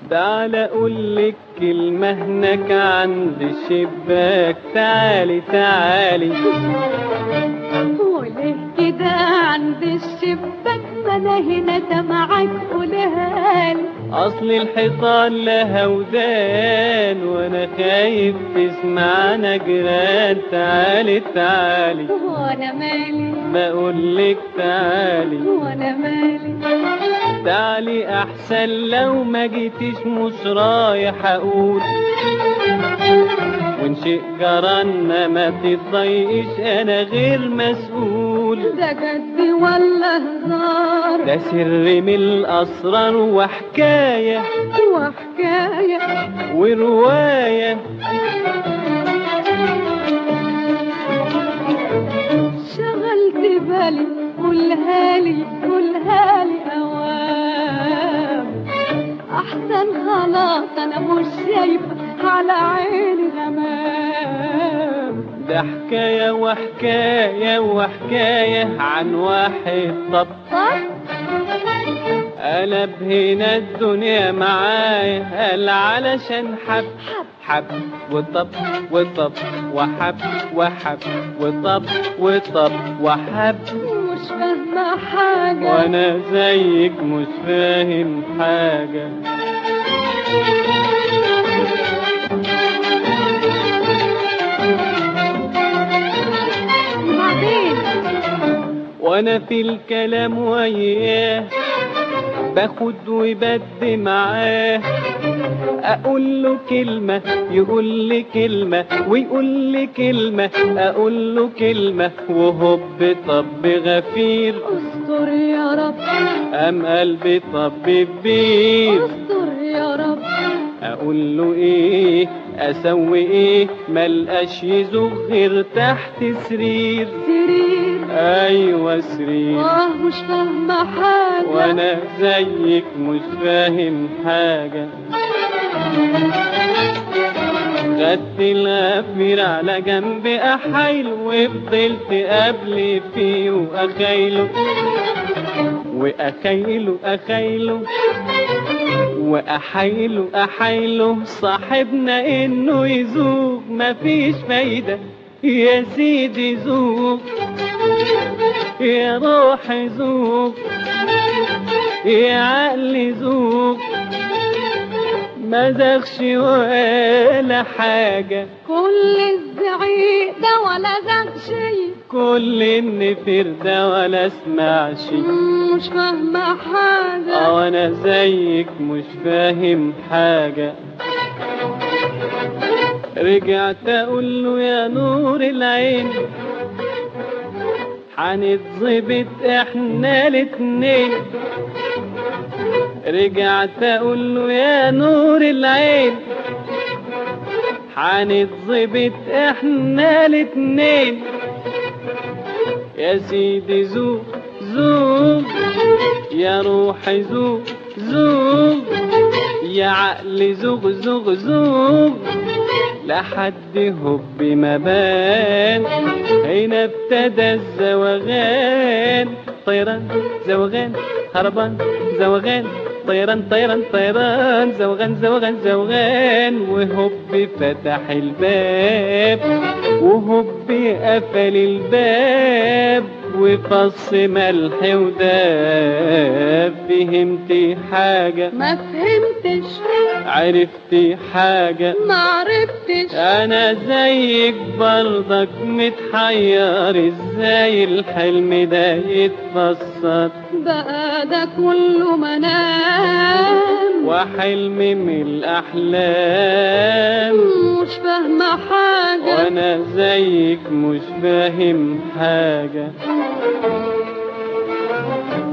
تعال اقولك كلمة هناك عند الشباك تعالي تعالي وليه كده عند الشباك ما انا هنا سامعك قولها لي اصل الحيطان لها ودان وانا خايف تسمعنا جيران تعالي تعالي وانا مالي بقولك تعالي وانا مالي تعالي احسن لو ما جيتيش مش رايح اقول وان شيء جرالنا ما تتضايقش انا غير مسؤول ده جد ولا هزار ده سر من الاسرار وحكايه وحكاية وروايه شغلت بالي قولها لي قولها لي اوام احسن خلاص انا مش شايفه على عيني غمام ده حكايه وحكايه وحكايه عن واحد طب صح قلب هنا الدنيا معايا قال علشان حب حب وطب وطب وحب وحب وطب وطب وحب مش فاهمة حاجة وانا زيك مش فاهم حاجة وبعدين وانا في الكلام وياه باخد وبدي معاه اقول له كلمة يقول لي كلمة ويقول لي كلمة اقول له كلمة وهوب طب غفير استر يا رب ام قلبي طب كبير استر يا رب اقول له ايه اسوي ايه ملقاش يزوغ غير تحت سرير سرير ايوه سرير اه مش فاهمة حاجة وانا زيك مش فاهم حاجة خدت الغفير على جنب احايله وفضلت قبلي فيه واخايله واخايله اخايله واحايله احايله صاحبنا انه يزوق مفيش فايدة يا سيدي زوق يا روح زوق يا عقل زوق ما زغش ولا حاجة كل الزعيق ده ولا زغ شي كل النفر ده ولا اسمع شي مش فاهمة حاجة اه انا زيك مش فاهم حاجة رجعت اقول له يا نور العين هنتظبط احنا الاتنين رجعت اقول له يا نور العين هنتظبط احنا الاتنين يا سيدي زوق زوق يا روحي زوق زوق يا عقل زوق زوق زوق لحد هب ما بان هنا ابتدى الزوغان طيران زوغان هربان زوغان طيران طيران طيران زوغان زوغان زوغان وهب فتح الباب وهب قفل الباب وفص ملح وداب فهمتي حاجة ما فهمتش عرفتي حاجة ما عرفتش انا زيك برضك متحير ازاي الحلم ده يتفسر بقى ده كله منام وحلم من الاحلام مش فاهمة حاجة وانا زيك مش فاهم حاجة